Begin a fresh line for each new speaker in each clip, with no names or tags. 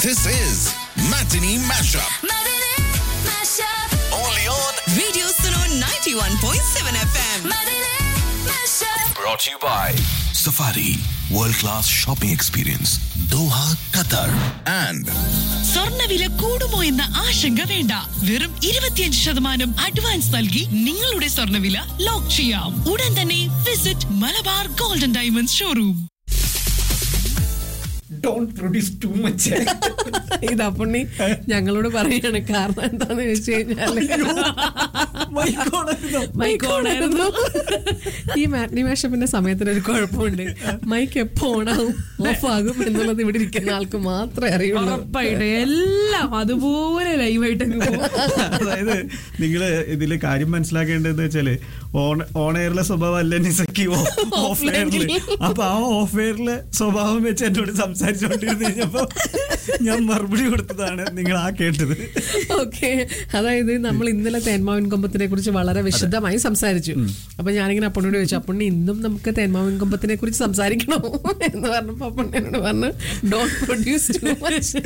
This is Matinee Mashup.
Matinee Mashup.
Only on.
Radio Suno 91.7 FM.
Matinee Mashup.
Brought to you by Safari World Class Shopping Experience, Doha, Qatar. And
സ്വർണ്ണവില കൂടുമോ എന്ന ആശങ്ക വേണ്ട വെറും ഇരുപത്തിയഞ്ച് ശതമാനം advance നൽകി നിങ്ങളുടെ സ്വർണ്ണവില ലോക്ക് ചെയ്യാം ഉടൻ തന്നെ visit Malabar gold and diamonds showroom
don't produce too much
ഇത് അപ്പുണ്ണി ഞങ്ങളോട് പറയാണ് കാരണം എന്താന്ന് വെച്ച് കഴിഞ്ഞാല് മൈക്ക് ഓണായിരുന്നു ഈ മാറ്റ്നി മാഷപ്പിന്റെ സമയത്തിന് ഒരു കുഴപ്പമുണ്ട് മൈക്ക് എപ്പോ ഓണാവും ഓഫ് ആകും എന്നുള്ളത് ഇവിടെ ഇരിക്കുന്ന ആൾക്ക് മാത്രമേ അറിയുള്ളൂ
ഉറപ്പായിട്ട് എല്ലാം അതുപോലെ ലൈവായിട്ട്
അതായത് നിങ്ങള് ഇതില് കാര്യം മനസ്സിലാക്കേണ്ടത് വെച്ചാല് ഓൺ ഓൺ എയറിലെ സ്വഭാവം അല്ല നിസക്കി ഓഫ് എയറില് അപ്പൊ ആ ഓഫ് എയറിലെ സ്വഭാവം വെച്ച് എന്നോട് സംസാരിച്ചുകൊണ്ടിരുന്ന് കഴിഞ്ഞപ്പോ ഞാൻ മറുപടി കൊടുത്തതാണ് നിങ്ങൾ ആ കേട്ടത്
ഓക്കെ അതായത് നമ്മൾ ഇന്നലെ തേന്മാവിൻ കൊമ്പത്തിനെ കുറിച്ച് വളരെ വിശദമായി സംസാരിച്ചു അപ്പൊ ഞാനിങ്ങനെ അപ്പണ്ണോട് ചോദിച്ചു അപ്പണ്ണി ഇന്നും നമുക്ക് തേന്മാവിൻ കൊമ്പത്തിനെ കുറിച്ച് സംസാരിക്കണോ എന്ന് പറഞ്ഞപ്പോ അപ്പണ്ണനോട് പറഞ്ഞു ഡോണ്ട് പ്രൊഡ്യൂസ് ടു മച്ച്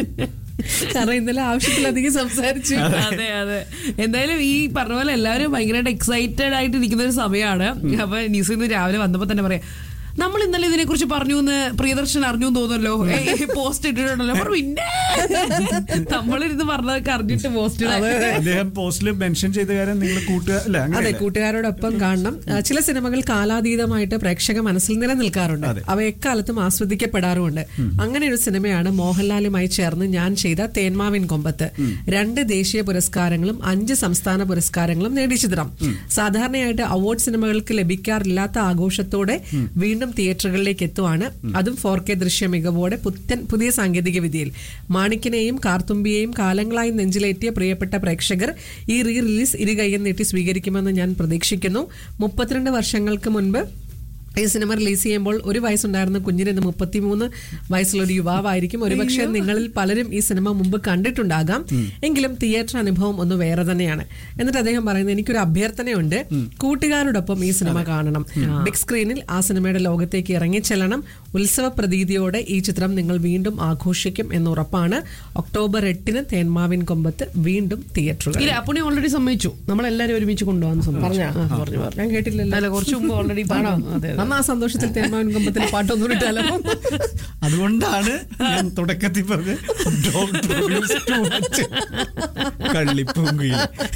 കാരണം ഇന്നലെ ആവശ്യത്തിലധികം സംസാരിച്ചു
അതെ അതെ എന്തായാലും ഈ പറഞ്ഞ പോലെ എല്ലാവരും ഭയങ്കരമായിട്ട് എക്സൈറ്റഡ് ആയിട്ട് ഇരിക്കുന്ന ഒരു സമയമാണ് അപ്പൊ ന്യൂസിൽ നിന്ന് രാവിലെ വന്നപ്പോ തന്നെ പറയാം നമ്മൾ ഇന്നലെ ഇതിനെ കുറിച്ച് പറഞ്ഞു എന്ന് പ്രിയദർശൻ അറിഞ്ഞു എന്ന് തോന്നുന്നല്ലോ പോസ്റ്റ് ഇട്ടിട്ടുണ്ടല്ലോ അപ്പൊ പിന്നെ നമ്മളിരുന്ന് പറഞ്ഞതൊക്കെ അറിഞ്ഞിട്ട് പോസ്റ്റ്
അദ്ദേഹം പോസ്റ്റിൽ മെൻഷൻ ചെയ്ത കാര്യം നിങ്ങൾ കൂട്ടുക അല്ല
അതെ
അങ്ങനെ
കൂട്ടുകാരോടൊപ്പം കാണണം ആ, ചില സിനിമകൾ കാലാതീതമായിട്ട് പ്രേക്ഷക മനസ്സിൽ നിലനിൽക്കാറുണ്ട് അവ എക്കാലത്തും ആസ്വദിക്കപ്പെടാറുമുണ്ട് അങ്ങനെ ഒരു സിനിമയാണ് മോഹൻലാലുമായി ചേർന്ന് ഞാൻ ചെയ്ത തേന്മാവിൻ കൊമ്പത്ത് രണ്ട് ദേശീയ പുരസ്കാരങ്ങളും അഞ്ച് സംസ്ഥാന പുരസ്കാരങ്ങളും നേടിയ ചിത്രം സാധാരണയായിട്ട് അവാർഡ് സിനിമകൾക്ക് ലഭിക്കാറില്ലാത്ത ആഘോഷത്തോടെ വീണ്ടും തിയേറ്ററുകളിലേക്ക് എത്തുവാണ് അതും ഫോർ കെ ദൃശ്യ മികവോടെ പുത്തൻ പുതിയ സാങ്കേതിക വിദ്യയിൽ മാണിക്കിനെയും കാർത്തുമ്പിയെയും കാലങ്ങളായി നെഞ്ചിലേറ്റിയ പ്രിയപ്പെട്ട പ്രേക്ഷകർ ഈ റീ റിലീസ് ഇരുകൈയും നീട്ടി സ്വീകരിക്കുമെന്ന് ഞാൻ പ്രതീക്ഷിക്കുന്നു മുപ്പത്തിരണ്ട് വർഷങ്ങൾക്ക് മുൻപ് ഈ സിനിമ റിലീസ് ചെയ്യുമ്പോൾ ഒരു വയസ്സുണ്ടായിരുന്ന കുഞ്ഞിന് ഇന്ന് മുപ്പത്തിമൂന്ന് വയസ്സുള്ള ഒരു യുവാവായിരിക്കും ഒരുപക്ഷെ നിങ്ങളിൽ പലരും ഈ സിനിമ മുമ്പ് കണ്ടിട്ടുണ്ടാകാം എങ്കിലും തിയേറ്റർ അനുഭവം ഒന്ന് വേറെ തന്നെയാണ് എന്നിട്ട് അദ്ദേഹം പറയുന്നത് എനിക്കൊരു അഭ്യർത്ഥനയുണ്ട് കൂട്ടുകാരോടൊപ്പം ഈ സിനിമ കാണണം ബിഗ് സ്ക്രീനിൽ ആ സിനിമയുടെ ലോകത്തേക്ക് ഇറങ്ങിച്ചെല്ലണം ഉത്സവ പ്രതീതിയോടെ ഈ ചിത്രം നിങ്ങൾ വീണ്ടും ആഘോഷിക്കും എന്ന് ഉറപ്പാണ് ഒക്ടോബർ എട്ടിന് തേന്മാവിൻ കൊമ്പത്ത് വീണ്ടും തിയേറ്ററുകൾ
ഇല്ല അപ്പുണി ഓൾറെഡി സമ്മതിച്ചു നമ്മളെല്ലാരും ഒരുമിച്ച് കൊണ്ടുപോകാൻ സമ്മതിച്ചു
പറഞ്ഞാ?
ആ, പറഞ്ഞു പറഞ്ഞു
ഞാൻ കേട്ടില്ലല്ലോ
അല്ല കുറച്ച് മുമ്പ് ഓൾറെഡി
ആണോ
അതെ
അന്ന് ആ സന്തോഷത്തിൽ തേന്മാവിൻ കൊമ്പത്തിന് പാട്ടൊന്നും ഇട്ടാലോ
അതുകൊണ്ടാണ് ഞാൻ തുടക്കത്തിൽ പറഞ്ഞത് "Don't produce too much." കള്ളിപ്പൂങ്കുയിൽ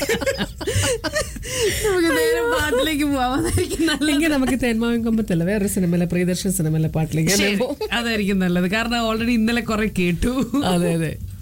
നമുക്ക് നേരെ പാട്ടിലേക്ക് പോവാം അതായിരിക്കും നല്ലത്
അല്ലെങ്കിൽ നമുക്ക് തേന്മാവിൻ കൊമ്പത്തല്ല വേറൊരു സിനിമയിലെ പ്രിയദർശൻ സിനിമയിലെ പാട്ടിലേക്ക്
ശരി, അതായിരിക്കും നല്ലത് കാരണം ഓൾറെഡി ഇന്നലെ കുറെ കേട്ടു
അതെ അതെ